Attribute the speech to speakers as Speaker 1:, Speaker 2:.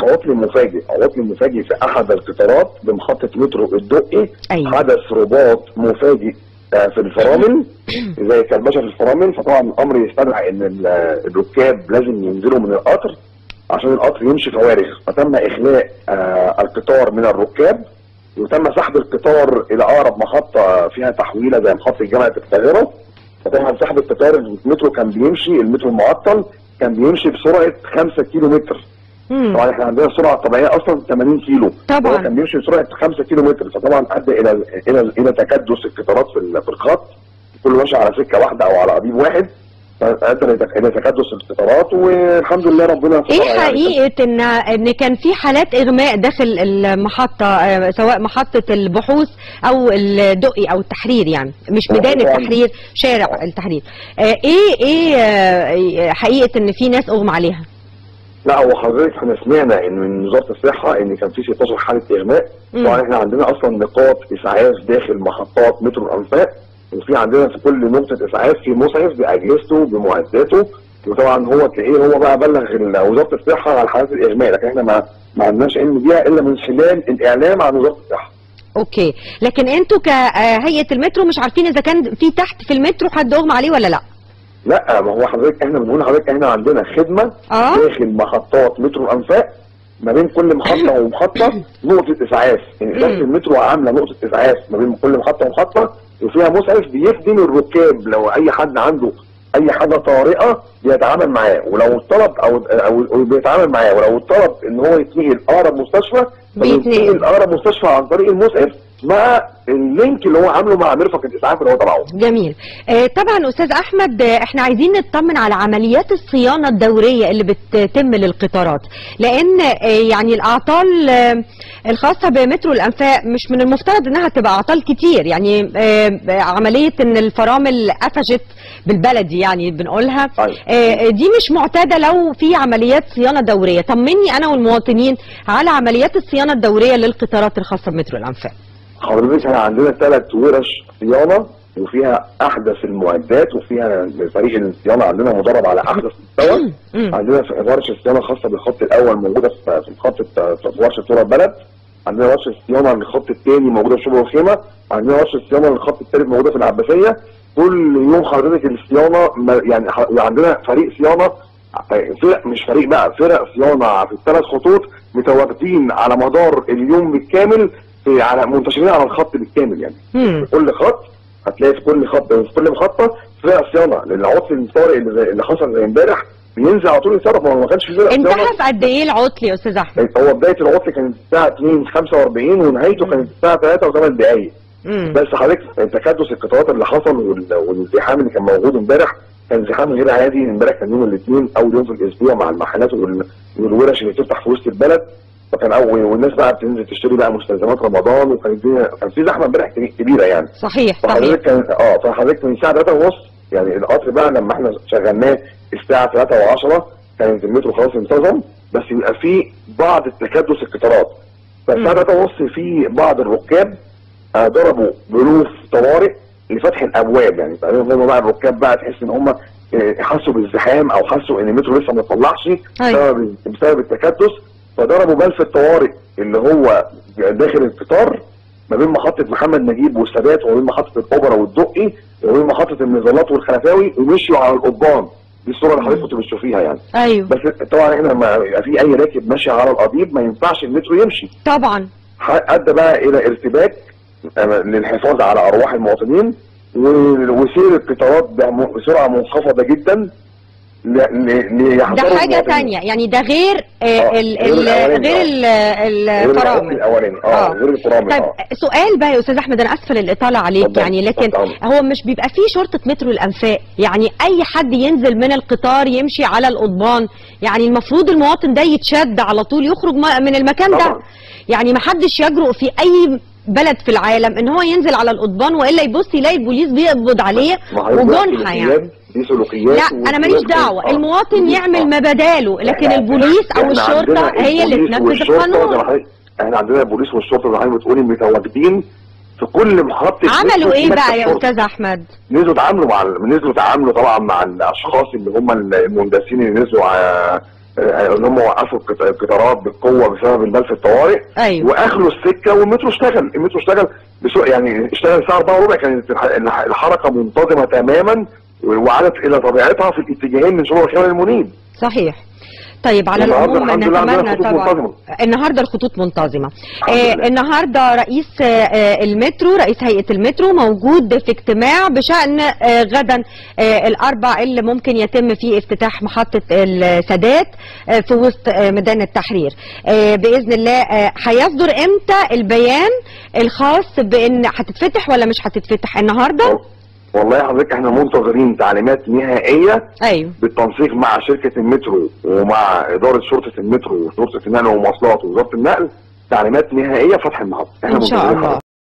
Speaker 1: عطل مفاجئ عطل مفاجئ في احد القطارات بمحطه مترو الدقي
Speaker 2: أيوة.
Speaker 1: حدث رباط مفاجئ آه، في الفرامل زي كلبشه في الفرامل فطبعا الامر يستدعي ان ال- الركاب لازم ينزلوا من القطر عشان القطر يمشي فوارغ فتم اخلاء آه، القطار من الركاب وتم سحب القطار الى اقرب محطه فيها تحويله زي محطه جامعه القاهره فطبعا سحب القطار المترو كان بيمشي المترو المعطل كان بيمشي بسرعه 5 كيلو متر
Speaker 2: مم.
Speaker 1: طبعا احنا عندنا السرعه الطبيعيه اصلا 80 كيلو
Speaker 2: طبعاً.
Speaker 1: هو كان بيمشي بسرعه 5 كيلو متر فطبعا ادى الى الى الى تكدس القطارات في ال- في الخط كل ماشي على سكه واحده او على قضيب واحد فادى إلى- الى تكدس القطارات والحمد لله ربنا سترها
Speaker 2: ايه
Speaker 1: يعني.
Speaker 2: حقيقه ان ان كان في حالات اغماء داخل المحطه آه، سواء محطه البحوث او الدقي او التحرير يعني مش
Speaker 1: هو
Speaker 2: ميدان
Speaker 1: طبعاً.
Speaker 2: التحرير شارع التحرير آه، ايه ايه آه، حقيقه ان في ناس اغمى عليها
Speaker 1: لا هو حضرتك احنا سمعنا ان من وزاره الصحه ان كان في 16 حاله اغماء
Speaker 2: مم.
Speaker 1: طبعا احنا عندنا اصلا نقاط اسعاف داخل محطات مترو الانفاق وفي عندنا في كل نقطه اسعاف في مسعف باجهزته بمعداته وطبعا هو تلاقيه هو بقى بلغ ال- وزاره الصحه على حالات الاغماء لكن احنا ما ما عندناش علم بيها الا من خلال الاعلام عن وزاره الصحه
Speaker 2: اوكي لكن انتوا كهيئه المترو مش عارفين اذا كان في تحت في المترو حد اغمى عليه ولا لا
Speaker 1: لا ما هو حضرتك احنا بنقول لحضرتك احنا عندنا خدمه
Speaker 2: اه
Speaker 1: داخل محطات مترو الانفاق ما بين كل محطه ومحطه نقطه اسعاف يعني اداره
Speaker 2: مم.
Speaker 1: المترو عامله نقطه اسعاف ما بين كل محطه ومحطه وفيها مسعف بيخدم الركاب لو اي حد عنده اي حاجه طارئه بيتعامل معاه ولو الطلب او او أو بيتعامل معاه ولو الطلب ان هو يتنقل اقرب مستشفى
Speaker 2: بيتنقل.
Speaker 1: فبيتنقل اقرب مستشفى عن طريق المسعف مع اللينك اللي هو عامله مع مرفق الاسعاف اللي هو تبعه
Speaker 2: جميل آه طبعا استاذ احمد آه، احنا عايزين نطمن على عمليات الصيانه الدوريه اللي بتتم للقطارات لان آه يعني الاعطال آه الخاصه بمترو الانفاق مش من المفترض انها تبقى اعطال كتير يعني آه عمليه ان الفرامل قفشت بالبلدي يعني بنقولها
Speaker 1: طيب.
Speaker 2: آه دي مش معتاده لو في عمليات صيانه دوريه طمني انا والمواطنين على عمليات الصيانه الدوريه للقطارات الخاصه بمترو الانفاق
Speaker 1: حضرتك احنا عندنا ثلاث ورش صيانه وفيها احدث المعدات وفيها فريق الصيانه عندنا مدرب على احدث مستوى
Speaker 2: مم.
Speaker 1: عندنا في ورشه صيانه خاصه بالخط الاول موجوده في في الخط الت- في ورشه طول البلد عندنا ورشه صيانه للخط الثاني موجوده في شبرا الخيمه عندنا ورشه صيانه للخط الثالث موجوده في العباسيه كل يوم حضرتك الصيانه ما- يعني ح- عندنا فريق صيانه فرق مش فريق بقى فرق صيانه في الثلاث خطوط متواجدين على مدار اليوم بالكامل في على منتشرين على الخط بالكامل يعني
Speaker 2: مم.
Speaker 1: في كل خط هتلاقي في كل خط في كل محطه فرق صيانه لان العطل الطارئ اللي, زي اللي حصل زي امبارح بينزل على طول يتصرف ما هو ما كانش في فرق صيانه
Speaker 2: انتهى في قد ايه العطل يا استاذ احمد
Speaker 1: هو بدايه العطل كانت الساعه 2 45 ونهايته كانت الساعه 3 و8 دقائق
Speaker 2: مم.
Speaker 1: بس حضرتك تكدس القطارات اللي حصل وال- والازدحام اللي كان موجود امبارح كان ازدحام غير عادي امبارح كان يوم الاثنين اول يوم في الاسبوع مع المحلات وال- والورش اللي بتفتح في وسط البلد فكان اول والناس بقى بتنزل تشتري بقى مستلزمات رمضان وكان الدنيا كان في زحمه امبارح كبيره يعني
Speaker 2: صحيح صحيح
Speaker 1: فحضرتك كان اه فحضرتك من الساعه 3 ونص يعني القطر بقى لما احنا شغلناه الساعه 3 و10 كانت المترو خلاص انتظم بس بيبقى في بعض تكدس القطارات فالساعه
Speaker 2: مم.
Speaker 1: 3 ونص في بعض الركاب آه، ضربوا بلوف طوارئ لفتح الابواب يعني تقريبا هم بقى الركاب بقى تحس ان هم آه، حسوا بالزحام او حسوا ان المترو لسه ما طلعش
Speaker 2: أيوة.
Speaker 1: بسبب بسبب التكدس فضربوا بلف الطوارئ اللي هو داخل القطار ما بين محطة محمد نجيب والسادات وما بين محطة الأوبرا والدقي وما بين محطة النزلات والخلفاوي ومشيوا على القضبان دي الصورة اللي حضرتك كنت بتشوفيها يعني
Speaker 2: ايوه
Speaker 1: بس طبعا احنا لما يبقى في أي راكب ماشي على القضيب ما ينفعش المترو يمشي
Speaker 2: طبعا
Speaker 1: ح- أدى بقى إلى ارتباك آه، للحفاظ على أرواح المواطنين و- وسير القطارات بم- بسرعة منخفضة جدا ل- ل- ليحذروا
Speaker 2: ده حاجة
Speaker 1: المواطنين.
Speaker 2: تانية يعني ده غير آه
Speaker 1: آه،
Speaker 2: ال
Speaker 1: غير
Speaker 2: ال
Speaker 1: الأولاني،
Speaker 2: غير
Speaker 1: آه.
Speaker 2: ال-
Speaker 1: غير العطل
Speaker 2: الفرامل
Speaker 1: الأولاني اه
Speaker 2: آه.
Speaker 1: غير الفرامل
Speaker 2: طيب
Speaker 1: اه
Speaker 2: سؤال بقى يا استاذ احمد انا اسفه للاطاله عليك
Speaker 1: اتفضل،
Speaker 2: يعني لكن
Speaker 1: اتفضل.
Speaker 2: هو مش بيبقى فيه شرطه مترو الانفاق يعني اي حد ينزل من القطار يمشي على القضبان يعني المفروض المواطن ده يتشد على طول يخرج م- من المكان ده
Speaker 1: طبعا.
Speaker 2: يعني ما حدش يجرؤ في اي بلد في العالم ان هو ينزل على القضبان والا يبص يلاقي البوليس بيقبض عليه
Speaker 1: ما هي دي
Speaker 2: وجنحه يعني
Speaker 1: سلوكيات- دي سلوكيات
Speaker 2: لا انا ماليش دعوه
Speaker 1: آه.
Speaker 2: المواطن يعمل
Speaker 1: آه.
Speaker 2: ما بداله لكن
Speaker 1: إحنا-
Speaker 2: البوليس او
Speaker 1: إحنا
Speaker 2: الشرطه
Speaker 1: عندنا
Speaker 2: هي اللي
Speaker 1: البوليس
Speaker 2: تنفذ
Speaker 1: والشرطة زي ما
Speaker 2: القانون
Speaker 1: حضرتك- احنا عندنا البوليس والشرطه زي ما حضرتك بتقولي متواجدين في كل محطه
Speaker 2: عملوا
Speaker 1: مترو
Speaker 2: ايه
Speaker 1: في
Speaker 2: بقى يا
Speaker 1: شرطة.
Speaker 2: استاذ احمد
Speaker 1: نزلوا تعاملوا مع ال- نزلوا تعاملوا طبعا مع الاشخاص اللي هم المندسين اللي نزلوا ع- آه، ان هم وقفوا القط- القطارات بالقوه بسبب البلف الطوارئ
Speaker 2: ايوه
Speaker 1: واخلوا السكه والمترو اشتغل المترو اشتغل بسوء يعني اشتغل الساعه 4 وربع كانت الح- الح- الحركه منتظمه تماما وعادت الى طبيعتها في الاتجاهين من شروق الخيال المنيب
Speaker 2: المنيب طيب على
Speaker 1: النهارده
Speaker 2: العموم
Speaker 1: الحمد لله عندنا
Speaker 2: نتمنى
Speaker 1: خطوط
Speaker 2: طبعا
Speaker 1: منتظمه
Speaker 2: النهارده الخطوط منتظمه
Speaker 1: الحمد
Speaker 2: آه
Speaker 1: لله.
Speaker 2: النهارده رئيس آه آه، المترو رئيس هيئه المترو موجود في اجتماع بشان آه غدا آه الاربع اللي ممكن يتم فيه افتتاح محطه السادات آه في وسط آه ميدان التحرير آه باذن الله آه هيصدر امتى البيان الخاص بان هتتفتح ولا مش هتتفتح النهارده
Speaker 1: والله حضرتك احنا منتظرين تعليمات نهائيه
Speaker 2: ايوه
Speaker 1: بالتنسيق مع شركه المترو ومع اداره شرطه المترو وشرطه النقل والمواصلات ووزاره النقل تعليمات نهائيه فتح المحطه احنا
Speaker 2: ان شاء
Speaker 1: منتظرين
Speaker 2: الله